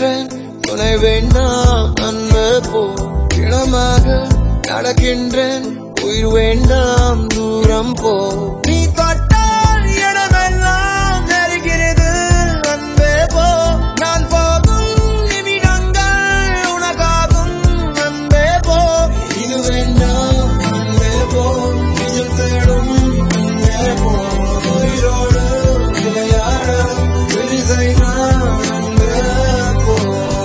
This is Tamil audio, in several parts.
நடக்கின்றேன் துணை வேண்டாம் அன்பு போ இளமாக நடக்கின்றேன் உயிர் வேண்டாம் தூரம் போ நீ தொட்டால் இடமெல்லாம் நெருகிறது அன்பே போ நான் போகும் நிமிடங்கள் உனக்காகும் அன்பே போ இது வேண்டாம் அன்பே போ நிஜம் தேடும் அன்பே போ உயிரோடு விளையாட விரிசை நான் அன்பே போ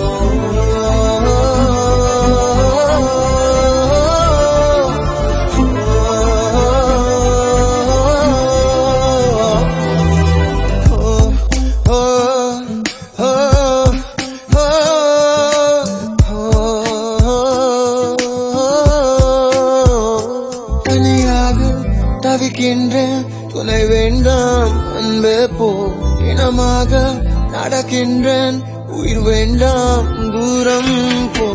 தனியாக தவிக்கின்றேன் துணை வேண்டாம் அன்பே போ இனமாக நடக்கின்றேன் உயிர் வேண்டாம் தூரம் போ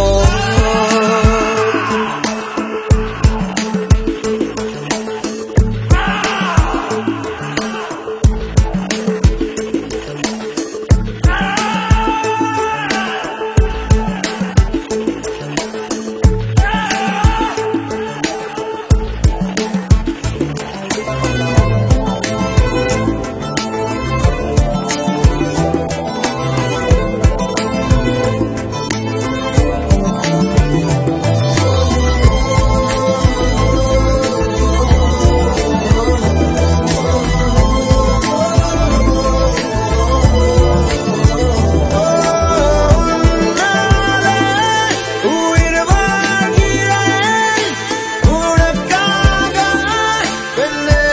உயிர் வாழ்கிறேன் உனக்காக பெண்ணே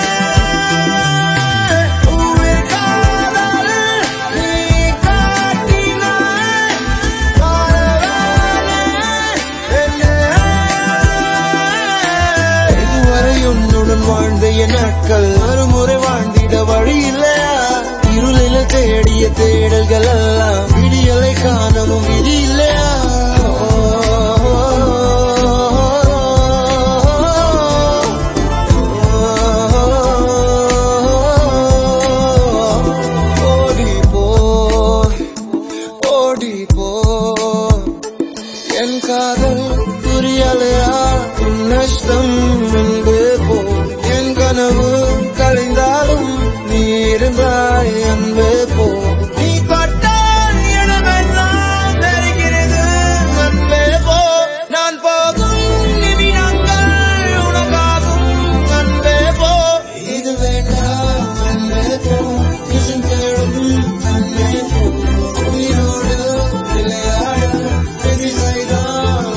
உயிர் காதல் நீ காட்டினாய் இதுவரை உன்னுடன் வாழ்ந்த என் நாட்கள் மறுமுறை வாழ்ந்திட வழி இல்லையா இருளில தேடிய தேடல்கள் எல்லாம் விடியலை காணவும் விதி இல்லையா ஓடி போ ஓடி போ என் காதல் புரியலையா உன் நஷ்டம் என்று போ என் கனவு கலைந்தாலும் நீ இருந்தாய் அன்பே போ நீ பட்டால் இடமெல்லாம் நெருங்கிறது அன்பே போ நான் போகும் நிமிடங்கள் உனக்காகும் அன்பே போ இது வேண்டாம் அன்பே போ நிஜம் தேடும் அன்பே போ உயிரோடு விளையாட வெற்றி செய்தான்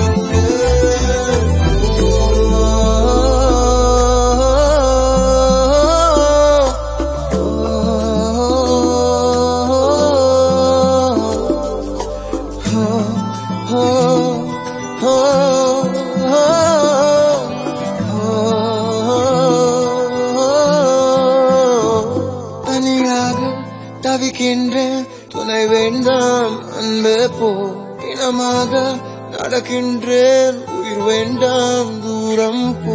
தனியாக தவிக்கின்றேன் துணை வேண்டாம் அன்பே போ இனமாக நடக்கின்றேன் உயிர் வேண்டாம் தூரம் போ